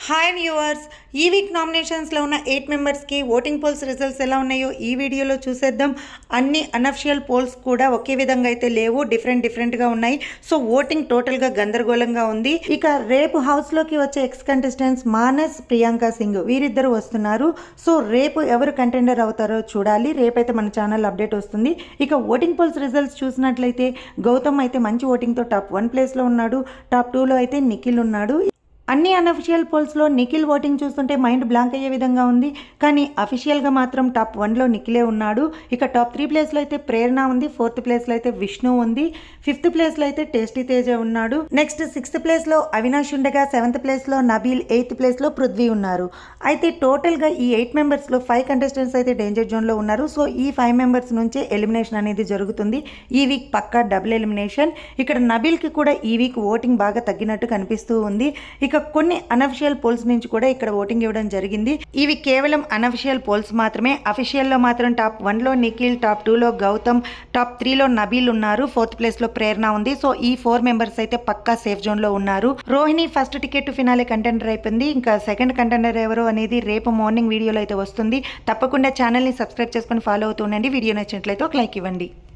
hi viewers ఈ week నామినేషన్స్లో ఉన్న ఎయిట్ మెంబర్స్కి ఓటింగ్ పోల్స్ రిజల్ట్స్ ఎలా ఉన్నాయో ఈ వీడియోలో చూసేద్దాం అన్ని అనఫిషియల్ పోల్స్ కూడా ఒకే విధంగా అయితే లేవు డిఫరెంట్ డిఫరెంట్గా ఉన్నాయి సో ఓటింగ్ టోటల్గా గందరగోళంగా ఉంది ఇక రేపు హౌస్లోకి వచ్చే ఎక్స్ కంటెస్టెంట్స్ మానస్ ప్రియాంక సింగ్ వీరిద్దరు వస్తున్నారు సో రేపు ఎవరు కంటెండర్ అవుతారో చూడాలి రేపైతే మన ఛానల్ అప్డేట్ వస్తుంది ఇక ఓటింగ్ పోల్స్ రిజల్ట్స్ చూసినట్లయితే గౌతమ్ అయితే మంచి ఓటింగ్తో టాప్ వన్ ప్లేస్లో ఉన్నాడు టాప్ టూలో అయితే నిఖిల్ ఉన్నాడు అన్ని అన్అఫిషియల్ పోల్స్లో నిఖిల్ ఓటింగ్ చూస్తుంటే మైండ్ బ్లాంక్ అయ్యే విధంగా ఉంది కానీ అఫీషియల్గా మాత్రం టాప్ వన్లో నిఖిలే ఉన్నాడు ఇక టాప్ త్రీ ప్లేస్లో అయితే ప్రేరణ ఉంది ఫోర్త్ ప్లేస్లో అయితే విష్ణు ఉంది ఫిఫ్త్ ప్లేస్లో అయితే టేస్టీ తేజ ఉన్నాడు నెక్స్ట్ సిక్స్త్ ప్లేస్లో అవినాష్ ఉండగా సెవెంత్ ప్లేస్లో నబీల్ ఎయిత్ ప్లేస్లో పృథ్వీ ఉన్నారు అయితే టోటల్గా ఈ ఎయిట్ మెంబర్స్లో ఫైవ్ కంటెస్టెంట్స్ అయితే డేంజర్ జోన్లో ఉన్నారు సో ఈ ఫైవ్ మెంబర్స్ నుంచే ఎలిమినేషన్ అనేది జరుగుతుంది ఈ వీక్ పక్కా డబుల్ ఎలిమినేషన్ ఇక్కడ నబీల్కి కూడా ఈ వీక్ ఓటింగ్ బాగా తగ్గినట్టు కనిపిస్తూ ఉంది ఇక కొన్ని అనఫిషియల్ పోల్స్ నుంచి కూడా ఇక్కడ ఓటింగ్ ఇవ్వడం జరిగింది ఇవి కేవలం అనఫిషియల్ పోల్స్ మాత్రమే అఫీషియల్లో మాత్రం టాప్ వన్లో నిఖిల్ టాప్ టూలో గౌతమ్ టాప్ త్రీలో నబీల్ ఉన్నారు ఫోర్త్ ప్లేస్లో ప్రేరణ ఉంది సో ఈ ఫోర్ మెంబర్స్ అయితే పక్కా సేఫ్ జోన్లో ఉన్నారు Rohini first ticket finale contender అయిపోయింది ఇంకా సెకండ్ కంటెండర్ ఎవరు అనేది రేపు మార్నింగ్ వీడియోలో అయితే వస్తుంది తప్పకుండా ఛానల్ని సబ్స్క్రైబ్ చేసుకొని ఫాలో అవుతూ ఉండండి వీడియో నచ్చినట్లయితే ఒక లైక్ ఇవ్వండి